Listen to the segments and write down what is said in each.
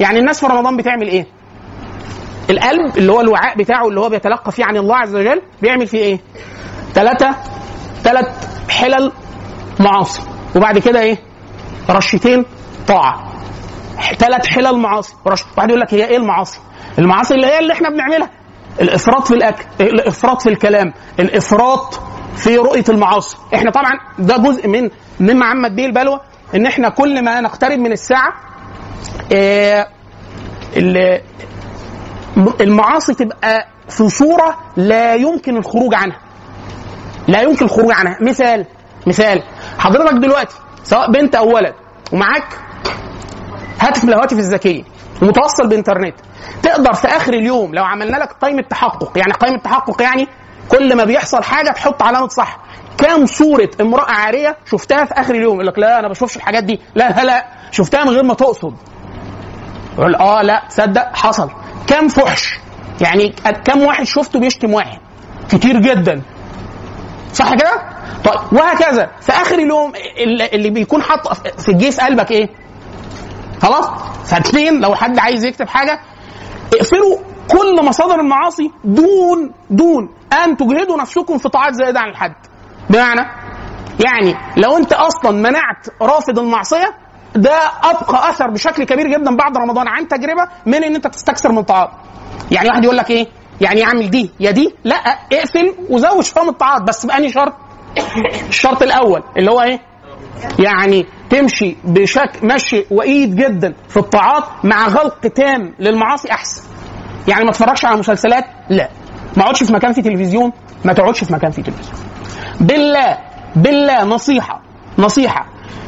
يعني الناس في رمضان بتعمل ايه القلب اللي هو الوعاء بتاعه اللي هو بيتلقى فيه عن الله عز وجل بيعمل فيه ايه ثلاثة ثلاث حلل معاصي وبعد كده ايه رشتين طاعة ثلاث حلل معاصي ورش واحد يقول لك هي ايه المعاصي المعاصي اللي هي اللي احنا بنعملها الافراط في الاكل الافراط في الكلام الافراط في رؤيه المعاصي احنا طبعا ده جزء من مما عمت به البلوى ان احنا كل ما نقترب من الساعه آه، ال- المعاصي تبقى في صوره لا يمكن الخروج عنها لا يمكن الخروج عنها مثال مثال حضرتك دلوقتي سواء بنت او ولد ومعاك هاتف من الهواتف الذكيه ومتوصل بانترنت تقدر في اخر اليوم لو عملنا لك قائمه تحقق يعني قائمه تحقق يعني كل ما بيحصل حاجه تحط علامه صح كام صوره امراه عاريه شفتها في اخر اليوم يقول لك لا انا ما بشوفش الحاجات دي لا لا لا شفتها من غير ما تقصد يقول اه لا تصدق حصل كام فحش يعني كام واحد شفته بيشتم واحد كتير جدا صح كده؟ طيب وهكذا في اخر اليوم اللي اللي بيكون حاط في الجي في قلبك ايه؟ خلاص؟ فاثنين لو حد عايز يكتب حاجه اقفلوا كل مصادر المعاصي دون دون ان تجهدوا نفسكم في طاعات زائده عن الحد. بمعنى يعني لو انت اصلا منعت رافض المعصيه ده ابقى اثر بشكل كبير جدا بعد رمضان عن تجربه من ان انت تستكثر من طاعات. يعني واحد يقول لك ايه؟ يعني اعمل دي يا دي لا اقفل وزود شويه من الطاعات بس بأني شرط؟ الشرط الاول اللي هو ايه؟ يعني تمشي بشكل مشي وايد جدا في الطاعات مع غلق تام للمعاصي احسن. يعني ما تتفرجش على مسلسلات؟ لا. ما اقعدش في مكان فيه تلفزيون؟ ما تقعدش في مكان فيه تلفزيون. بالله بالله نصيحه نصيحه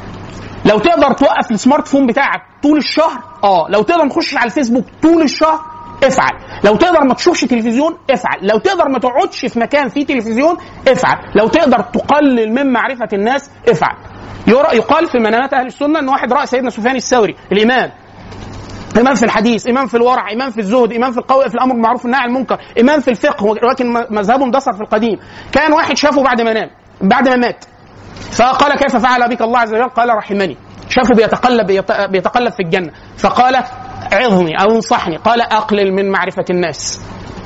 لو تقدر توقف السمارت فون بتاعك طول الشهر اه لو تقدر ما تخشش على الفيسبوك طول الشهر افعل لو تقدر ما تشوفش تلفزيون افعل لو تقدر ما تقعدش في مكان فيه تلفزيون افعل لو تقدر تقلل من معرفه الناس افعل يرى يقال في منامات اهل السنه ان واحد راى سيدنا سفيان الثوري الامام امام في الحديث امام في الورع امام في الزهد امام في القول في الامر بالمعروف والنهي عن المنكر امام في الفقه ولكن مذهبه اندثر في القديم كان واحد شافه بعد ما نام بعد ما مات فقال كيف فعل بك الله عز وجل قال رحمني شافه بيتقلب بيتقلب في الجنه فقال عظني او انصحني قال اقلل من معرفه الناس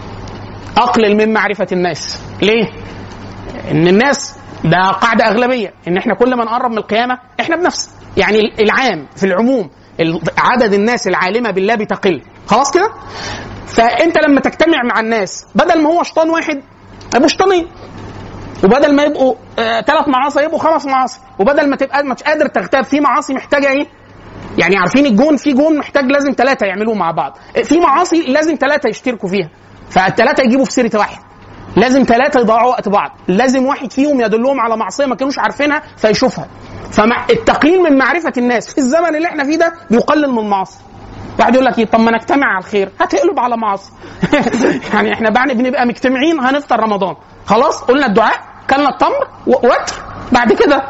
اقلل من معرفه الناس ليه ان الناس ده قاعده اغلبيه ان احنا كل ما نقرب من القيامه احنا بنفس يعني العام في العموم عدد الناس العالمه بالله بتقل خلاص كده فانت لما تجتمع مع الناس بدل ما هو شيطان واحد يبقوا شيطانين وبدل ما يبقوا ثلاث آه معاصي يبقوا خمس معاصي وبدل ما تبقى مش قادر تغتاب في معاصي محتاجه ايه يعني عارفين الجون في جون محتاج لازم ثلاثه يعملوه مع بعض في معاصي لازم ثلاثه يشتركوا فيها فالثلاثه يجيبوا في سيره واحد لازم ثلاثه يضيعوا وقت بعض لازم واحد فيهم يدلهم على معصيه ما كانوش عارفينها فيشوفها فمع التقليل من معرفه الناس في الزمن اللي احنا فيه ده بيقلل من المعاصي واحد يقول لك ايه طب ما نجتمع على الخير هتقلب على معاصي يعني احنا بقى بنبقى مجتمعين هنفطر رمضان خلاص قلنا الدعاء كلنا التمر ووتر بعد كده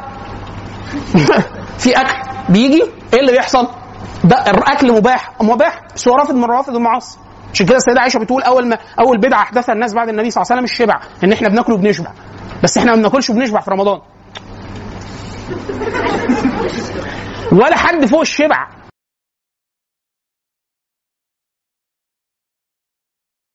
في اكل بيجي ايه اللي بيحصل؟ ده الاكل مباح مباح بس هو رافض من روافض المعاصي عشان كده السيده عائشه بتقول اول ما اول بدعه احدثها الناس بعد النبي صلى الله عليه وسلم الشبع ان احنا بناكل وبنشبع بس احنا ما بناكلش وبنشبع في رمضان ولا حد فوق الشبع